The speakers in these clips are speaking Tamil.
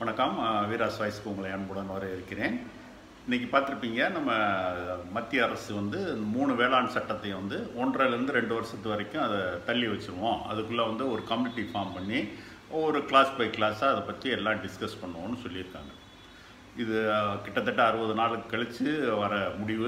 வணக்கம் அஹ், வீராஸ் வாய்ஸ்க்கு உங்களை அன்புடன் வர இருக்கிறேன் இன்னைக்கு பார்த்துருப்பீங்க நம்ம மத்திய அரசு வந்து மூணு வேளாண் சட்டத்தையும் வந்து ஒன்றரைலேருந்து ரெண்டு வருஷத்து வரைக்கும் அதை தள்ளி வச்சுருவோம் அதுக்குள்ளே வந்து ஒரு கமிட்டி ஃபார்ம் பண்ணி ஒரு கிளாஸ் பை கிளாஸாக அதை பற்றி எல்லாம் டிஸ்கஸ் பண்ணுவோம்னு சொல்லியிருக்காங்க இது அஹ், கிட்டத்தட்ட அறுபது நாளுக்கு கழித்து வர முடிவு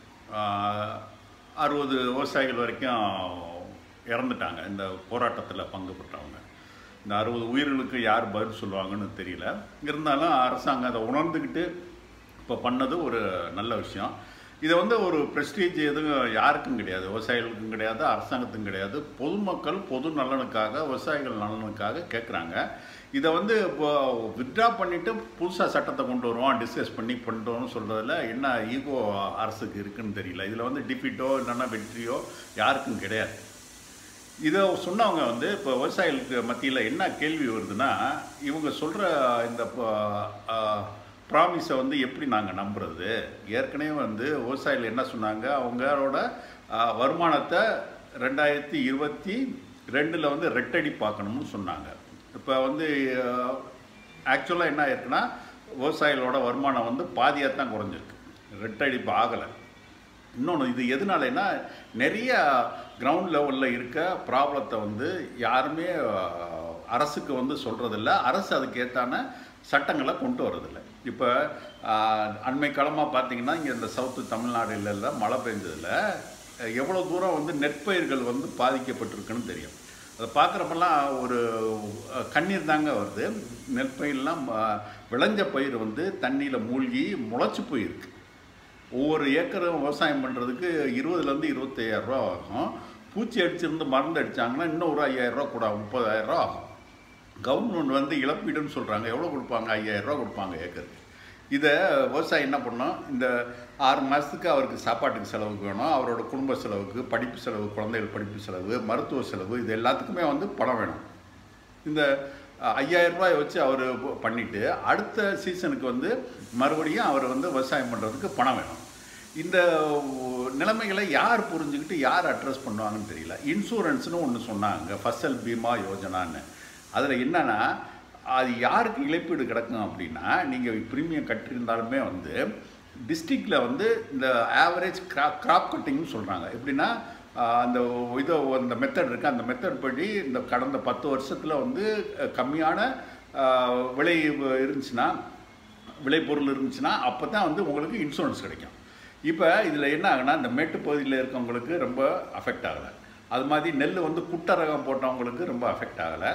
அறுபது விவசாயிகள் வரைக்கும் இறந்துட்டாங்க இந்த போராட்டத்தில் பங்கு பெற்றவங்க இந்த அறுபது உயிர்களுக்கு யார் பதில் சொல்லுவாங்கன்னு தெரியல இருந்தாலும் அரசாங்கம் அதை உணர்ந்துக்கிட்டு இப்போ பண்ணது ஒரு நல்ல விஷயம் இதை வந்து ஒரு ப்ரெஸ்டீஜ் எதுவும் யாருக்கும் கிடையாது விவசாயிகளுக்கும் கிடையாது அரசாங்கத்துக்கும் கிடையாது பொதுமக்கள் பொது நலனுக்காக விவசாயிகள் நலனுக்காக கேட்குறாங்க இதை வந்து இப்போ வித்ட்ரா பண்ணிவிட்டு புதுசாக சட்டத்தை கொண்டு வருவோம் டிஸ்கஸ் பண்ணி பண்ணிட்டோம்னு சொல்கிறதுல என்ன ஈகோ அரசுக்கு இருக்குன்னு தெரியல இதில் வந்து டிஃபிட்டோ இல்லைன்னா வெற்றியோ யாருக்கும் கிடையாது இதை சொன்னவங்க வந்து இப்போ விவசாயிகளுக்கு மத்தியில் என்ன கேள்வி வருதுன்னா இவங்க சொல்கிற இந்த ப்ராமிஸை வந்து எப்படி நாங்கள் நம்புறது ஏற்கனவே வந்து விவசாயிகள் என்ன சொன்னாங்க அவங்களோட ஆஹ், வருமானத்தை ரெண்டாயிரத்தி இருபத்தி ரெண்டில் வந்து ரெட்டடி பார்க்கணும்னு சொன்னாங்க இப்போ வந்து ஆக்சுவலாக என்ன ஆயிருக்குன்னா விவசாயிகளோட வருமானம் வந்து பாதியாக தான் குறைஞ்சிருக்கு ரெட்டடிப்பு ஆகலை இன்னொன்று இது எதனாலனா நிறைய கிரவுண்ட் லெவலில் இருக்க ப்ராப்ளத்தை வந்து யாருமே அஹ், அரசுக்கு வந்து சொல்கிறதில்ல அரசு அதுக்கு ஏற்றான சட்டங்களை கொண்டு வரதில்லை இப்போ அண்மை காலமாக பார்த்தீங்கன்னா இங்கே இந்த சவுத்து தமிழ்நாடுல மழை பெஞ்சதில் எவ்வளோ தூரம் வந்து நெற்பயிர்கள் வந்து பாதிக்கப்பட்டிருக்குன்னு தெரியும் அதை பார்க்குறப்பெல்லாம் ஒரு அஹ், கண்ணீர் தாங்க வருது நெற்பயிரெலாம் அஹ், விளைஞ்ச பயிர் வந்து தண்ணியில் மூழ்கி முளைச்சி போயிருக்கு ஒவ்வொரு ஏக்கரும் விவசாயம் பண்ணுறதுக்கு இருபதுலேருந்து இருபத்தையாயிரம் ரூபா ஆகும் பூச்சி அடிச்சிருந்து மருந்து அடித்தாங்கன்னா இன்னும் ஒரு ஐயாயிரம் ரூபா கூட ஆகும், முப்பதாயிரம் ரூபா ஆகும் கவர்மெண்ட் வந்து இழப்பீடுன்னு சொல்கிறாங்க எவ்வளோ கொடுப்பாங்க ஐயாயிரம் ரூபா கொடுப்பாங்க ஏக்கருக்கு இதை விவசாயி என்ன பண்ணோம் இந்த ஆறு மாதத்துக்கு அவருக்கு சாப்பாட்டுக்கு செலவுக்கு வேணும் அவரோட குடும்ப செலவுக்கு படிப்பு செலவு குழந்தைகள் படிப்பு செலவு மருத்துவ செலவு இது எல்லாத்துக்குமே வந்து பணம் வேணும் இந்த ஐயாயிரம் ரூபாய் வச்சு அவர் பண்ணிட்டு அடுத்த சீசனுக்கு வந்து மறுபடியும் அவர் வந்து விவசாயம் பண்ணுறதுக்கு பணம் வேணும் இந்த நிலைமைகளை யார் புரிஞ்சுக்கிட்டு யார் அட்ரஸ் பண்ணுவாங்கன்னு தெரியல இன்சூரன்ஸ்னு ஒன்று சொன்னாங்க ஃபசல் பீமா யோஜனான்னு அதில் என்னன்னா அது யாருக்கு இழப்பீடு கிடக்கும் அப்படின்னா நீங்கள் ப்ரீமியம் கட்டியிருந்தாலுமே வந்து டிஸ்ட்ரிக்டில் வந்து இந்த ஆவரேஜ் கிராப் கிராப் கட்டிங்னு சொல்கிறாங்க எப்படின்னா ஆஹ், அந்த இது அந்த மெத்தட் இருக்குது அந்த மெத்தட் படி இந்த கடந்த பத்து வருஷத்தில் வந்து அஹ், கம்மியான ஆஹ், விலை இருந்துச்சுன்னா விளைபொருள் இருந்துச்சுன்னா அப்போ தான் வந்து உங்களுக்கு இன்சூரன்ஸ் கிடைக்கும் இப்போ இதில் என்ன ஆகுனா இந்த மேட்டுப்பகுதியில் இருக்கவங்களுக்கு ரொம்ப அஃபெக்ட் ஆகலை அது மாதிரி நெல் வந்து குட்டை ரகம் போட்டவங்களுக்கு ரொம்ப அஃபெக்ட் ஆகலை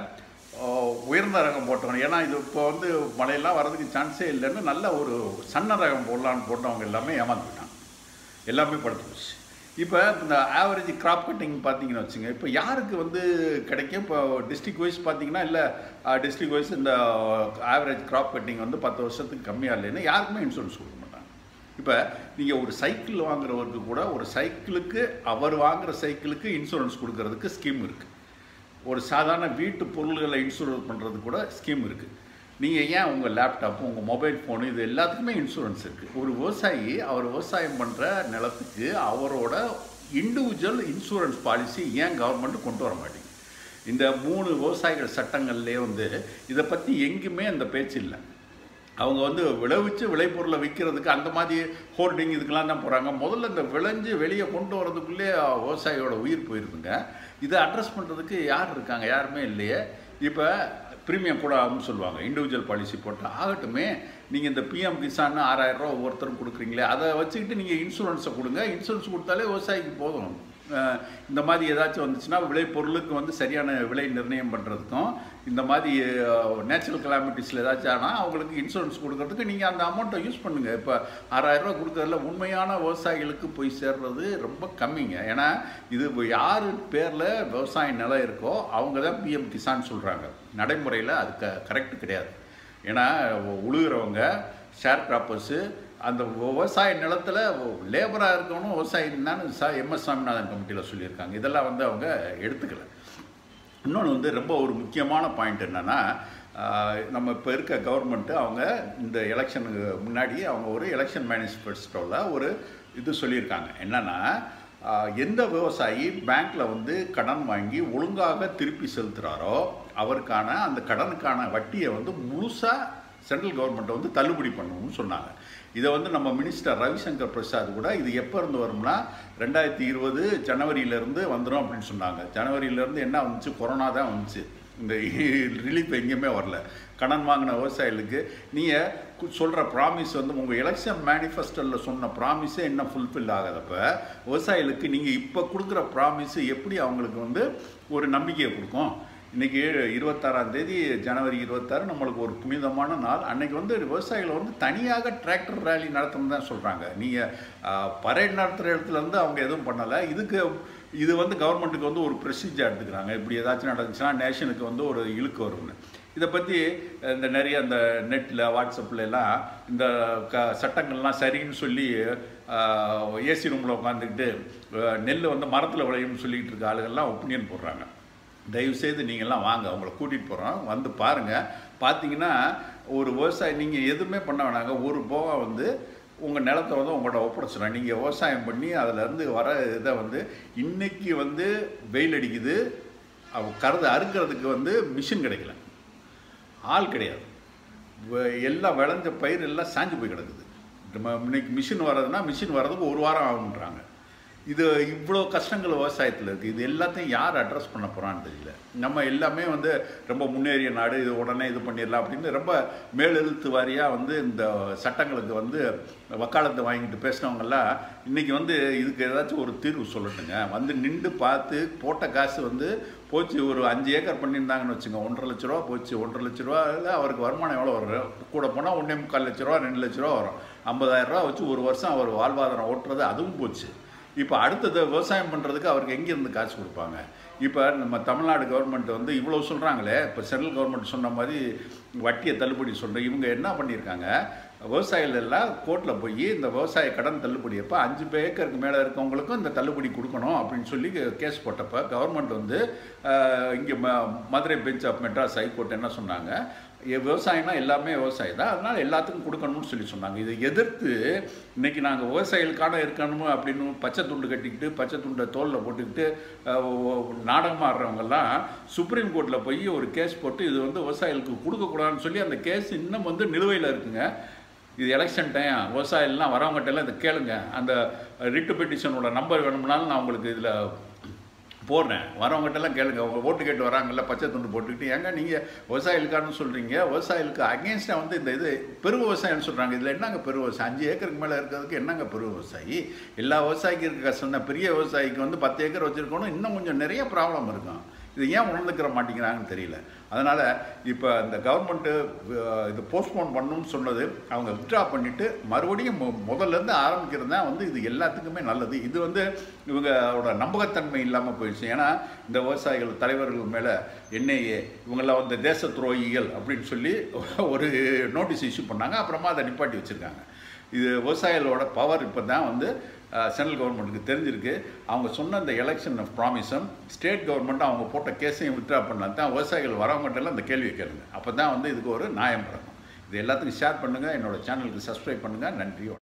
உயர்ந்த ரகம் போட்டவங்க ஏன்னா இது இப்போ வந்து மழையெல்லாம் வர்றதுக்கு சான்ஸே இல்லைன்னு நல்ல ஒரு சன்ன ரகம் போடலான்னு போட்டவங்க எல்லாமே ஏமாந்துட்டாங்க எல்லாமே படுத்து போச்சு இப்போ இந்த ஆவரேஜ் கிராப் கட்டிங் பார்த்தீங்கன்னு வச்சுங்க இப்போ யாருக்கு வந்து கிடைக்கும் இப்போ டிஸ்ட்ரிக் வைஸ் பார்த்தீங்கன்னா இல்லை டிஸ்ட்ரிக் வைஸ் இந்த ஆவரேஜ் கிராப் கட்டிங் வந்து பத்து வருஷத்துக்கு கம்மியாக இல்லைன்னா யாருக்குமே இன்சூரன்ஸ் கொடுக்க மாட்டாங்க இப்போ நீங்கள் ஒரு சைக்கிள் வாங்குறவருக்கு கூட ஒரு சைக்கிளுக்கு அவர் வாங்குற சைக்கிளுக்கு இன்சூரன்ஸ் கொடுக்கறதுக்கு ஸ்கீம் இருக்குது ஒரு சாதாரண வீட்டு பொருள்களை இன்சூரன்ஸ் பண்ணுறது கூட ஸ்கீம் இருக்குது நீங்கள் ஏன் உங்கள் லேப்டாப்பு உங்கள் மொபைல் ஃபோனு இது எல்லாத்துக்குமே இன்சூரன்ஸ் இருக்குது ஒரு விவசாயி அவர் விவசாயம் பண்ணுற நிலத்துக்கு அவரோட இண்டிவிஜுவல் இன்சூரன்ஸ் பாலிசி ஏன் கவர்மெண்ட் கொண்டு வர மாட்டேங்குது இந்த மூணு விவசாயிகள் சட்டங்கள்லேயே வந்து இதை பற்றி எங்கேயுமே அந்த பேச்சு இல்லை அவங்க வந்து விளைவிச்சு விளைபொருளை விற்கிறதுக்கு அந்த மாதிரி ஹோர்டிங் இதுக்கெல்லாம் தான் போகிறாங்க முதல்ல இந்த விளைஞ்சு வெளியே கொண்டு வரதுக்குள்ளே விவசாயியோட உயிர் போயிருதுங்க இதை அட்ரஸ் பண்ணுறதுக்கு யார் இருக்காங்க யாருமே இல்லையே இப்போ ப்ரீமியம் கூட ஆகும்னு சொல்லுவாங்க இண்டிவிஜுவல் பாலிசி போட்டால் ஆகட்டுமே நீங்கள் இந்த பிஎம் கிசான் ஆறாயிரம் ரூபா ஒவ்வொருத்தரும் கொடுக்குறீங்களே அதை வச்சுக்கிட்டு நீங்கள் இன்சூரன்ஸை கொடுங்க இன்சூரன்ஸ் கொடுத்தாலே விவசாயிக்கு போதும் அஹ் இந்த மாதிரி ஏதாச்சும் வந்துச்சுன்னா விளை பொருளுக்கு வந்து சரியான விலை நிர்ணயம் பண்ணுறதுக்கும் இந்த மாதிரி நேச்சுரல் கிளாமிட்டிஸில் ஏதாச்சும் ஆனால் அவங்களுக்கு இன்சூரன்ஸ் கொடுக்கறதுக்கு நீங்கள் அந்த அமௌண்ட்டை யூஸ் பண்ணுங்கள் இப்போ ஆறாயிரரூவா கொடுக்கறதுல உண்மையான விவசாயிகளுக்கு போய் சேர்றது ரொம்ப கம்மிங்க ஏன்னா இது இப்போ யார் பேரில் விவசாய நிலம் இருக்கோ அவங்க தான் பிஎம் கிசான் சொல்கிறாங்க நடைமுறையில் அது க கரெக்ட் கிடையாது ஏன்னா உழுகிறவங்க ஷேர் கிராப்பர்ஸு அந்த விவசாய நிலத்தில் லேபராக இருக்கணும் விவசாயம் தான் சா எம்எஸ் சாமிநாதன் கமிட்டியில் சொல்லியிருக்காங்க இதெல்லாம் வந்து அவங்க எடுத்துக்கல இன்னொன்று வந்து ரொம்ப ஒரு முக்கியமான பாயிண்ட் என்னென்னா நம்ம இப்போ இருக்க கவர்மெண்ட்டு அவங்க இந்த எலெக்ஷனுக்கு முன்னாடி அவங்க ஒரு எலெக்ஷன் மேனிஃபெஸ்டோவில் ஒரு இது சொல்லியிருக்காங்க என்னென்னா எந்த விவசாயி பேங்க்கில் வந்து கடன் வாங்கி ஒழுங்காக திருப்பி செலுத்துகிறாரோ அவருக்கான அந்த கடனுக்கான வட்டியை வந்து முழுசாக சென்ட்ரல் கவர்மெண்ட்டை வந்து தள்ளுபடி பண்ணணும்னு சொன்னாங்க இதை வந்து நம்ம மினிஸ்டர் ரவிசங்கர் பிரசாத் கூட இது எப்போ இருந்து வரும்னா ரெண்டாயிரத்தி இருபது ஜனவரியிலேருந்து வந்துடும் அப்படின்னு சொன்னாங்க ஜனவரியிலேருந்து என்ன வந்துச்சு கொரோனா தான் வந்துச்சு இந்த ரிலீஃப் எங்கேயுமே வரல கடன் வாங்கின விவசாயிகளுக்கு நீங்கள் சொல்கிற ப்ராமிஸ் வந்து உங்கள் எலெக்ஷன் மேனிஃபெஸ்டோவில் சொன்ன ப்ராமிஸே இன்னும் ஃபுல்ஃபில் ஆகாதப்ப விவசாயிகளுக்கு நீங்கள் இப்போ கொடுக்குற ப்ராமிஸ் எப்படி அவங்களுக்கு வந்து ஒரு நம்பிக்கையை கொடுக்கும் இன்றைக்கி இருபத்தாறாம் தேதி ஜனவரி இருபத்தாறு நம்மளுக்கு ஒரு புனிதமான நாள் அன்னைக்கு வந்து விவசாயிகள் வந்து தனியாக டிராக்டர் ரேலி நடத்தணும்னு தான் சொல்கிறாங்க நீங்கள் பரேட் நடத்துகிற இடத்துல இருந்து அவங்க எதுவும் பண்ணலை இதுக்கு இது வந்து கவர்மெண்ட்டுக்கு வந்து ஒரு ப்ரொசீஜர் எடுத்துக்கிறாங்க இப்படி ஏதாச்சும் நடந்துச்சுன்னா நேஷனுக்கு வந்து ஒரு இழுக்கு வரும்னு இதை பற்றி இந்த நிறைய அந்த நெட்டில் வாட்ஸ்அப்பில் எல்லாம் இந்த க சட்டங்கள்லாம் சரின்னு சொல்லி ஏசி ரூமில் உட்காந்துக்கிட்டு நெல் வந்து மரத்தில் விளையும்னு சொல்லிக்கிட்டு இருக்க ஆளுகள்லாம் ஒப்பீனியன் போடுறாங்க தயவுசெய்து நீங்கள்லாம் வாங்க அவங்கள கூட்டிகிட்டு போகிறோம் வந்து பாருங்கள் பார்த்தீங்கன்னா ஒரு விவசாயி நீங்கள் எதுவுமே பண்ண வேணாங்க ஒரு போகா வந்து உங்கள் நிலத்தை வந்து உங்கள்கிட்ட ஒப்படைச்சிடும் நீங்கள் விவசாயம் பண்ணி அதிலேருந்து வர இதை வந்து இன்றைக்கி வந்து வெயில் அடிக்குது கருது அறுக்கிறதுக்கு வந்து மிஷின் கிடைக்கல ஆள் கிடையாது எல்லாம் விளைஞ்ச பயிர் எல்லாம் சாஞ்சு போய் கிடக்குது நம்ம இன்னைக்கு மிஷின் வர்றதுன்னா மிஷின் வர்றதுக்கு ஒரு வாரம் ஆகுன்றாங்க இது இவ்வளோ கஷ்டங்கள் விவசாயத்தில் இருக்குது இது எல்லாத்தையும் யார் அட்ரஸ் பண்ண போகிறான்னு தெரியல நம்ம எல்லாமே வந்து ரொம்ப முன்னேறிய நாடு இது உடனே இது பண்ணிடலாம் அப்படின்னு ரொம்ப மேலெழுத்து வாரியாக வந்து இந்த சட்டங்களுக்கு வந்து வக்காலத்தை வாங்கிட்டு பேசினவங்கெல்லாம் இன்றைக்கி வந்து இதுக்கு ஏதாச்சும் ஒரு தீர்வு சொல்லட்டுங்க வந்து நின்று பார்த்து போட்ட காசு வந்து போச்சு ஒரு அஞ்சு ஏக்கர் பண்ணியிருந்தாங்கன்னு வச்சுங்க ஒன்றரை லட்ச ரூபா போச்சு ஒன்றரை லட்ச ரூபாயில் அவருக்கு வருமானம் எவ்வளோ வரும் கூட போனால் ஒன்றே முக்கால் லட்ச ரூபா ரெண்டு லட்ச ரூபா வரும் ஐம்பதாயிரம் ரூபா வச்சு ஒரு வருஷம் அவர் வாழ்வாதாரம் ஓட்டுறது அதுவும் போச்சு இப்போ அடுத்தது விவசாயம் பண்ணுறதுக்கு அவருக்கு எங்கேருந்து காசு கொடுப்பாங்க இப்போ நம்ம தமிழ்நாடு கவர்மெண்ட் வந்து இவ்வளோ சொல்கிறாங்களே இப்போ சென்ட்ரல் கவர்மெண்ட் சொன்ன மாதிரி வட்டியை தள்ளுபடி சொல்கிறேன் இவங்க என்ன பண்ணியிருக்காங்க விவசாயிகள் எல்லாம் கோர்ட்டில் போய் இந்த விவசாய கடன் தள்ளுபடி அப்போ அஞ்சு ஏக்கருக்கு மேலே இருக்கவங்களுக்கும் இந்த தள்ளுபடி கொடுக்கணும் அப்படின்னு சொல்லி கேஸ் போட்டப்போ கவர்மெண்ட் வந்து இங்கே ம Madurai bench of Madras high court என்ன சொன்னாங்க விவசாயம்னா எல்லாமே விவசாயம் தான் அதனால் எல்லாத்துக்கும் கொடுக்கணும்னு சொல்லி சொன்னாங்க இதை எதிர்த்து இன்றைக்கி நாங்கள் விவசாயிகளுக்கான இருக்கணுமோ அப்படின்னு பச்சை துண்டு கட்டிக்கிட்டு பச்சை துண்டை தோலில் போட்டுக்கிட்டு நாடகம் ஆடுறவங்கெல்லாம் சுப்ரீம் கோர்ட்டில் போய் ஒரு கேஸ் போட்டு இது வந்து விவசாயிகளுக்கு கொடுக்கக்கூடாதுன்னு சொல்லி அந்த கேஸ் இன்னும் வந்து நிலுவையில் இருக்குங்க இது எலெக்ஷன் டைம் விவசாயிகள்லாம் வரவங்ககிட்ட எல்லாம் இதை கேளுங்க அந்த ரிட்டு பெட்டிஷனோட நம்பர் வேணும்னாலும் நான் உங்களுக்கு இதில் போடுறேன் வரவங்ககிட்டலாம் கேளுங்க அவங்க ஓட்டு கேட்டு வராங்கல்ல பச்சை துண்டு போட்டுக்கிட்டு ஏங்க நீங்கள் விவசாயிகளுக்கானு சொல்கிறீங்க விவசாயிகளுக்கு அகேன்ஸ்டாக வந்து இந்த இது பெரு விவசாயம்னு சொல்கிறாங்க இதில் என்னங்க பெரு விவசாயம் அஞ்சு ஏக்கருக்கு மேலே இருக்கிறதுக்கு என்னங்க பெரு விவசாயி எல்லா விவசாயிக்கும் இருக்க கஷ்டம் தான் பெரிய விவசாயிக்கு வந்து பத்து ஏக்கர் வச்சுருக்கணும் இன்னும் கொஞ்சம் நிறைய ப்ராப்ளம் இருக்கும் இது ஏன் உணர்ந்துக்கிற மாட்டேங்கிறாங்கன்னு தெரியல அதனால் இப்போ இந்த கவர்மெண்ட்டு இது போஸ்ட்போன் பண்ணணும்னு சொன்னது அவங்க வித்ட்ரா பண்ணிவிட்டு மறுபடியும் மு முதல்லேருந்து ஆரம்பிக்கிறது தான் வந்து இது எல்லாத்துக்குமே நல்லது இது வந்து இவங்களோட நம்பகத்தன்மை இல்லாமல் போயிடுச்சு ஏன்னா இந்த விவசாயிகள் தலைவர்கள் மேலே என்ஐஏ இவங்கெல்லாம் வந்து தேச துரோகிகள் அப்படின்னு சொல்லி ஒரு நோட்டீஸ் இஷ்யூ பண்ணாங்க அப்புறமா அதை நிப்பாட்டி வச்சுருக்காங்க இது விவசாயிகளோட பவர் இப்போ தான் வந்து சென்ட்ரல் கவர்மெண்ட்டுக்கு தெரிஞ்சிருக்கு அவங்க சொன்ன இந்த எலெக்ஷன் ப்ராமிஸும் ஸ்டேட் கவர்மெண்ட் அவங்க போட்ட கேஸையும் வித்ட்ரா பண்ணலாம் தான் விவசாயிகள் வரவங்ககிட்டலாம் இந்த கேள்வியை கேளுங்க அப்போ தான் வந்து இதுக்கு ஒரு நியாயம் பிறக்கும் இது எல்லாத்துக்கும் ஷேர் பண்ணுங்கள் என்னோடய சேனலுக்கு சப்ஸ்கிரைப் பண்ணுங்கள் நன்றி